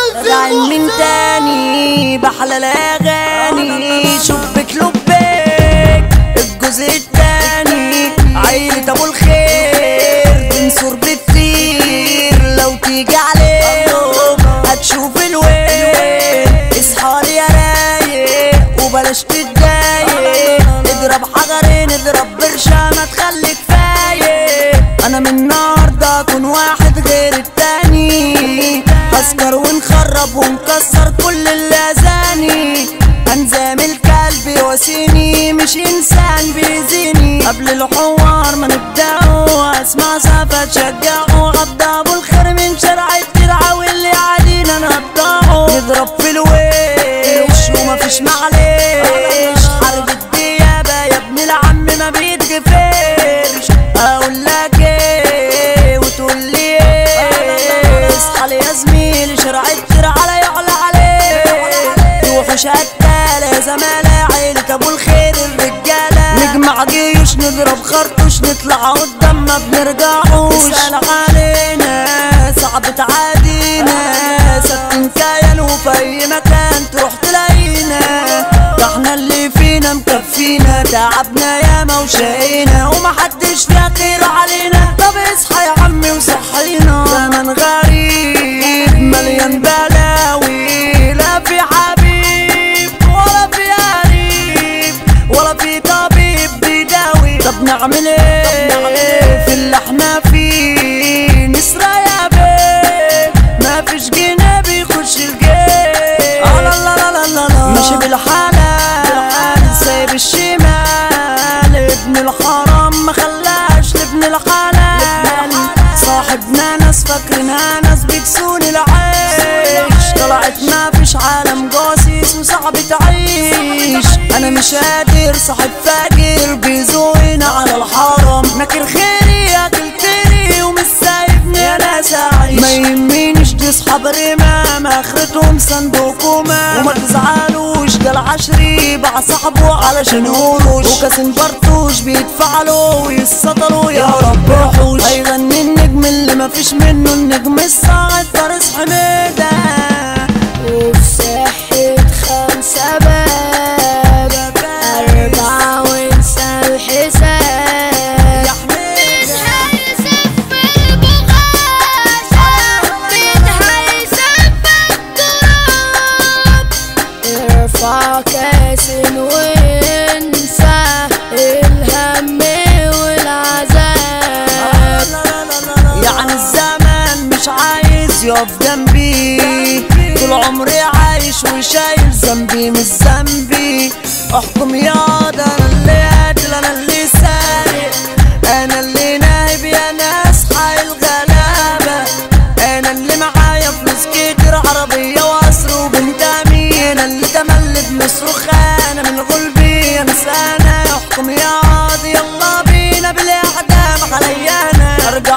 راجعين من تاني بحلى الاغاني شبك لبك الجزء التاني عيلة ابو الخير تنصر بتطير لو تيجي عليهم هتشوف الويل اصحى يا رايق وبلاش تتضايق اضرب حجرين اضرب برشا ما تخليك فايق انا من النهارده اكون واحد غير التاني اسكر ونخرب ونكسر كل اللي اذاني انزام الكلب يواسيني مش انسان بيزيني قبل الحوار ما نبدأه اسمع سافة تشجعه غدا ابو الخير من شرع الترعة واللي عادينا نقطعه نضرب في الوش ومفيش معلش حرب الديابة يا ابن العم ما بيتغفرش اقول لك ايه وتقول لي ايه اصحى لي يا زميلي شرع الترعة لا يعلى عليه وحوش قتالة يا زمالة عيلة ابو الخير الرجالة نجمع جيوش نضرب خرطوش نطلع قدام ما بنرجعوش اسأل علينا صعب تعادينا ساكن كيان وفي اي مكان تروح تلاقينا ده احنا اللي فينا مكفينا تعبنا ياما وشقينا ومحدش فيها خير علينا طب اصحى يا عمي وصحينا زمن غريب مليان بلاوي لا في حبيب ولا في قريب ولا في طبيب بيداوي طب نعمل ايه في اللي احنا فيه نسرى يا بيه ما فيش جنيه بيخش الجيب لا لا لا لا لا لا ماشي بالحلال سايب الشمال ابن الحرام ما خلاش لابن الحلال صاحبنا ناس فاكرينها ناس بيكسون العيش طلعت ما فيش عالم جاسيس وصعب تعيش انا مش قادر صاحب فاجر بيزوين على الحرم ناكر خيري ياكل تيري ومش سايبني يا ناس اعيش ما يهمنيش دي اصحاب رمام اخرتهم صندوق ومام وما تزعلوش ده العشري باع صاحبه علشان قروش وكاسين برطوش بيتفعلوا ويسطلوا يا رب حوش هيغني النجم اللي مفيش منه النجم الصاعد فارس حميده وفي صحة خمسة باب أربعة وانسى الحساب بتهيسب في البغاشة بتهيسب في التراب ارفع كاس وانسى الهم والعذاب يعني الزمان مش عايز يقف جنبي طول عمري عايش وشايل ذنبي مش ذنبي احكم يا ده انا اللي قاتل انا اللي سارق انا اللي نايب يا ناس حي الغلابة انا اللي معايا فلوس كتير عربية وقصر وبنت امين انا اللي تملي بنصرخ انا من غلبي انا سنة يحكم يا قاضي يلا بينا بالاعدام عليا انا ارجع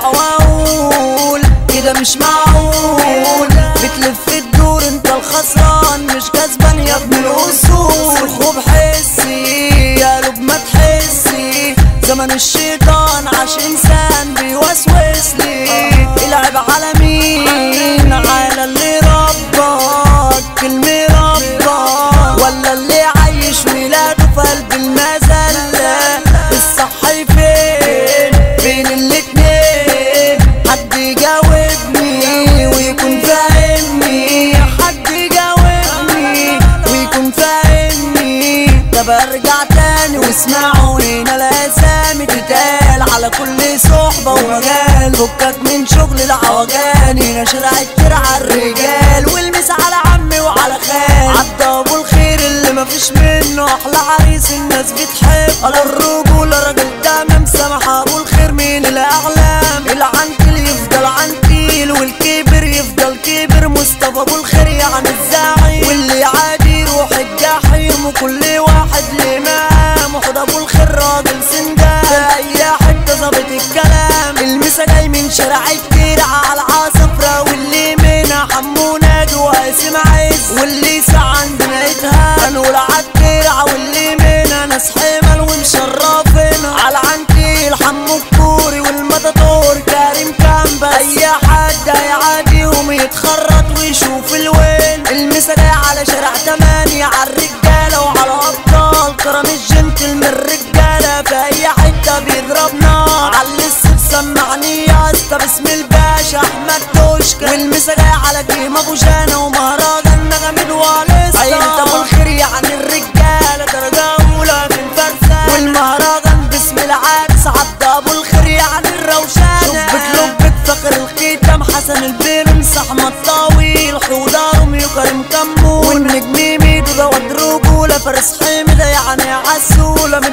واقول كده مش معقول بتلف الدور انت الخسران مش كسبان يا ابن الاصول خوب حسي يا رب ما تحسي زمن الشيطان عاش انسان بيوسوس لي العب على مين على اللي ربك كلمة ربك ولا اللي عايش ولاده في قلب المذلة الصح فين بين الاتنين حد يجاوبني ويكون فاهمني حد يجاوبني ويكون فاهمني طب ارجع تاني واسمعوا هنا الاسامي تتقال على كل صحبة ومجال فكك من شغل العوجان هنا شارع الترعة الرجال والمس على عمي وعلى خال عبد ابو الخير اللي مفيش منه احلى عريس الناس بتحب على الرجولة راجل تمام سامح ابو الخير من الاعلام العنتيل يفضل عنتيل والكبر يفضل كبر مصطفى ابو الخير يعني الزعيم واللي عادي يروح الجحيم وكل واحد ليه مقام وخد ابو الخير راجل سندان في اي حته ظابط الكلام المسا جاي من شارع الترعه على العصفرة واللي منها حمونا وقاسم عز واللي ساعة عندنا اتهاب هنقول عالترعه واللي منها ناس حمل ومشرفنا على عنتيل حمو الكوري والمطاطور كريم كامبس اي حد هيعاديهم يتخرط ويشوف الو حاتم ابو جانا ومهرجان نغمد ولسه عيلة ابو الخير يعني الرجالة درجة اولى في الفرسان والمهرجان باسم العكس عبد ابو الخير يعني الروشانة شبك لبك فخر الختام حسن البرنس احمد طويل حودارهم يكرم كمو والنجم ميدو ده ود رجولة فارس حمدة يعني عسولة من